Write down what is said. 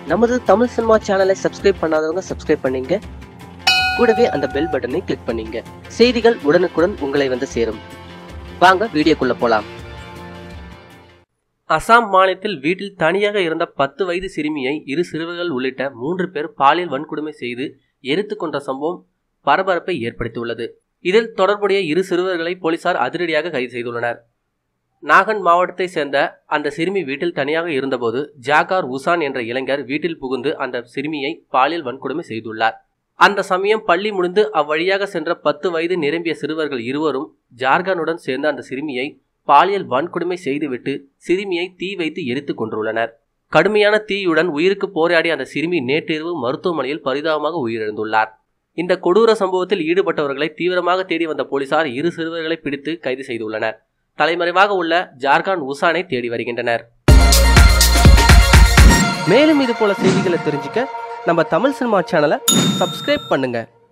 நமது தமிழ் சினிமா சேனலை சப்ஸ்கிரைப் பண்ணாதவங்க சப்ஸ்கிரைப் பண்ணீங்க கூடவே அந்த பெல் பட்டனை கிளிக் பண்ணீங்க செய்திகள் உடனுக்குடன் உங்களை வந்து சேரும் வாங்க வீடியோக்குள்ள போலாம் அசாம் மாநிலத்தில் வீட்டில் தனியாக இருந்த பத்து வயது சிறுமியை இரு சிறுவர்கள் உள்ளிட்ட மூன்று பேர் பாலியல் வன்கொடுமை செய்து எரித்து கொன்ற சம்பவம் பரபரப்பை ஏற்படுத்தியுள்ளது இதில் தொடர்புடைய இரு சிறுவர்களை போலீசார் அதிரடியாக கைது செய்துள்ளனர் நாகன் மாவட்டத்தை சேர்ந்த அந்த சிறுமி வீட்டில் தனியாக இருந்தபோது ஜாகார் உசான் என்ற இளைஞர் வீட்டில் புகுந்து அந்த சிறுமியை பாலியல் வன்கொடுமை செய்துள்ளார் அந்த சமயம் பள்ளி முடிந்து அவ்வழியாக சென்ற பத்து வயது நிரம்பிய சிறுவர்கள் இருவரும் ஜார்கானுடன் சேர்ந்த அந்த சிறுமியை பாலியல் வன்கொடுமை செய்துவிட்டு சிறுமியை தீ வைத்து எரித்து கொண்டுள்ளனர் கடுமையான தீயுடன் உயிருக்கு போராடிய அந்த சிறுமி நேற்றிரவு மருத்துவமனையில் பரிதாபமாக உயிரிழந்துள்ளார் இந்த கொடூர சம்பவத்தில் ஈடுபட்டவர்களை தீவிரமாக தேடி வந்த போலீசார் இரு சிறுவர்களை பிடித்து கைது செய்துள்ளனர் தலைமறைவாக உள்ள ஜார்கான் உசானை தேடி வருகின்றனர் மேலும் இது போல செய்திகளை தெரிஞ்சுக்க நம்ம தமிழ் சினிமா சேனலை சப்ஸ்கிரைப் பண்ணுங்க